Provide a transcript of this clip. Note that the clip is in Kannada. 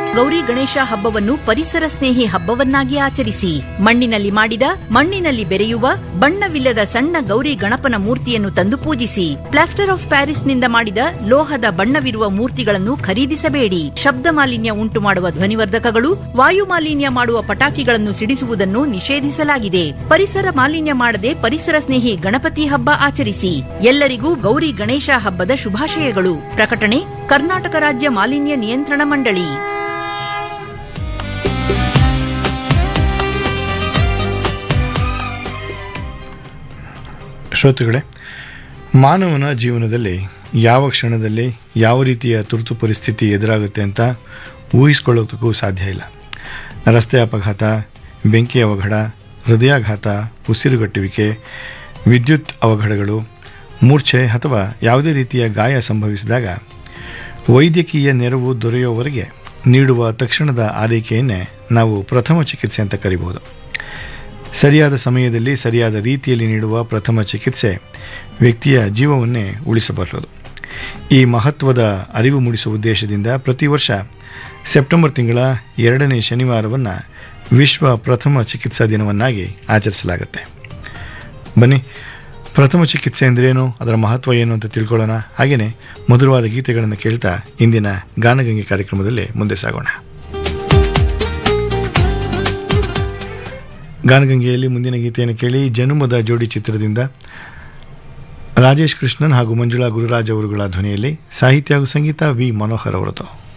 ಗೌರಿ ಗಣೇಶ ಹಬ್ಬವನ್ನು ಪರಿಸರ ಸ್ನೇಹಿ ಹಬ್ಬವನ್ನಾಗಿ ಆಚರಿಸಿ ಮಣ್ಣಿನಲ್ಲಿ ಮಾಡಿದ ಮಣ್ಣಿನಲ್ಲಿ ಬೆರೆಯುವ ಬಣ್ಣವಿಲ್ಲದ ಸಣ್ಣ ಗೌರಿ ಗಣಪನ ಮೂರ್ತಿಯನ್ನು ತಂದು ಪೂಜಿಸಿ ಪ್ಲಾಸ್ಟರ್ ಆಫ್ ಪ್ಯಾರಿಸ್ನಿಂದ ಮಾಡಿದ ಲೋಹದ ಬಣ್ಣವಿರುವ ಮೂರ್ತಿಗಳನ್ನು ಖರೀದಿಸಬೇಡಿ ಶಬ್ದ ಮಾಲಿನ್ಯ ಉಂಟು ಮಾಡುವ ಧ್ವನಿವರ್ಧಕಗಳು ವಾಯು ಮಾಲಿನ್ಯ ಮಾಡುವ ಪಟಾಕಿಗಳನ್ನು ಸಿಡಿಸುವುದನ್ನು ನಿಷೇಧಿಸಲಾಗಿದೆ ಪರಿಸರ ಮಾಲಿನ್ಯ ಮಾಡದೆ ಪರಿಸರ ಸ್ನೇಹಿ ಗಣಪತಿ ಹಬ್ಬ ಆಚರಿಸಿ ಎಲ್ಲರಿಗೂ ಗೌರಿ ಗಣೇಶ ಹಬ್ಬದ ಶುಭಾಶಯಗಳು ಪ್ರಕಟಣೆ ಕರ್ನಾಟಕ ರಾಜ್ಯ ಮಾಲಿನ್ಯ ನಿಯಂತ್ರಣ ಮಂಡಳಿ ಶ್ರೋತೃಗಳೇ ಮಾನವನ ಜೀವನದಲ್ಲಿ ಯಾವ ಕ್ಷಣದಲ್ಲಿ ಯಾವ ರೀತಿಯ ತುರ್ತು ಪರಿಸ್ಥಿತಿ ಎದುರಾಗುತ್ತೆ ಅಂತ ಊಹಿಸ್ಕೊಳ್ಳೋದಕ್ಕೂ ಸಾಧ್ಯ ಇಲ್ಲ ರಸ್ತೆ ಅಪಘಾತ ಬೆಂಕಿ ಅವಘಡ ಹೃದಯಾಘಾತ ಉಸಿರುಗಟ್ಟುವಿಕೆ ವಿದ್ಯುತ್ ಅವಘಡಗಳು ಮೂರ್ಛೆ ಅಥವಾ ಯಾವುದೇ ರೀತಿಯ ಗಾಯ ಸಂಭವಿಸಿದಾಗ ವೈದ್ಯಕೀಯ ನೆರವು ದೊರೆಯುವವರೆಗೆ ನೀಡುವ ತಕ್ಷಣದ ಆರೈಕೆಯನ್ನೇ ನಾವು ಪ್ರಥಮ ಚಿಕಿತ್ಸೆ ಅಂತ ಕರಿಬಹುದು ಸರಿಯಾದ ಸಮಯದಲ್ಲಿ ಸರಿಯಾದ ರೀತಿಯಲ್ಲಿ ನೀಡುವ ಪ್ರಥಮ ಚಿಕಿತ್ಸೆ ವ್ಯಕ್ತಿಯ ಜೀವವನ್ನೇ ಉಳಿಸಬಲ್ಲದು ಈ ಮಹತ್ವದ ಅರಿವು ಮೂಡಿಸುವ ಉದ್ದೇಶದಿಂದ ಪ್ರತಿ ವರ್ಷ ಸೆಪ್ಟೆಂಬರ್ ತಿಂಗಳ ಎರಡನೇ ಶನಿವಾರವನ್ನು ವಿಶ್ವ ಪ್ರಥಮ ಚಿಕಿತ್ಸಾ ದಿನವನ್ನಾಗಿ ಆಚರಿಸಲಾಗುತ್ತೆ ಬನ್ನಿ ಪ್ರಥಮ ಚಿಕಿತ್ಸೆ ಅಂದ್ರೇನು ಅದರ ಮಹತ್ವ ಏನು ಅಂತ ತಿಳ್ಕೊಳ್ಳೋಣ ಹಾಗೆಯೇ ಮಧುರವಾದ ಗೀತೆಗಳನ್ನು ಕೇಳ್ತಾ ಇಂದಿನ ಗಾನಗಂಗೆ ಕಾರ್ಯಕ್ರಮದಲ್ಲಿ ಮುಂದೆ ಸಾಗೋಣ ಗಾನಗಂಗೆಯಲ್ಲಿ ಮುಂದಿನ ಗೀತೆಯನ್ನು ಕೇಳಿ ಜನುಮದ ಜೋಡಿ ಚಿತ್ರದಿಂದ ರಾಜೇಶ್ ಕೃಷ್ಣನ್ ಹಾಗೂ ಮಂಜುಳಾ ಗುರುರಾಜ್ ಅವರುಗಳ ಧ್ವನಿಯಲ್ಲಿ ಸಾಹಿತ್ಯ ಹಾಗೂ ಸಂಗೀತ ವಿ ಮನೋಹರ್ ಅವರದು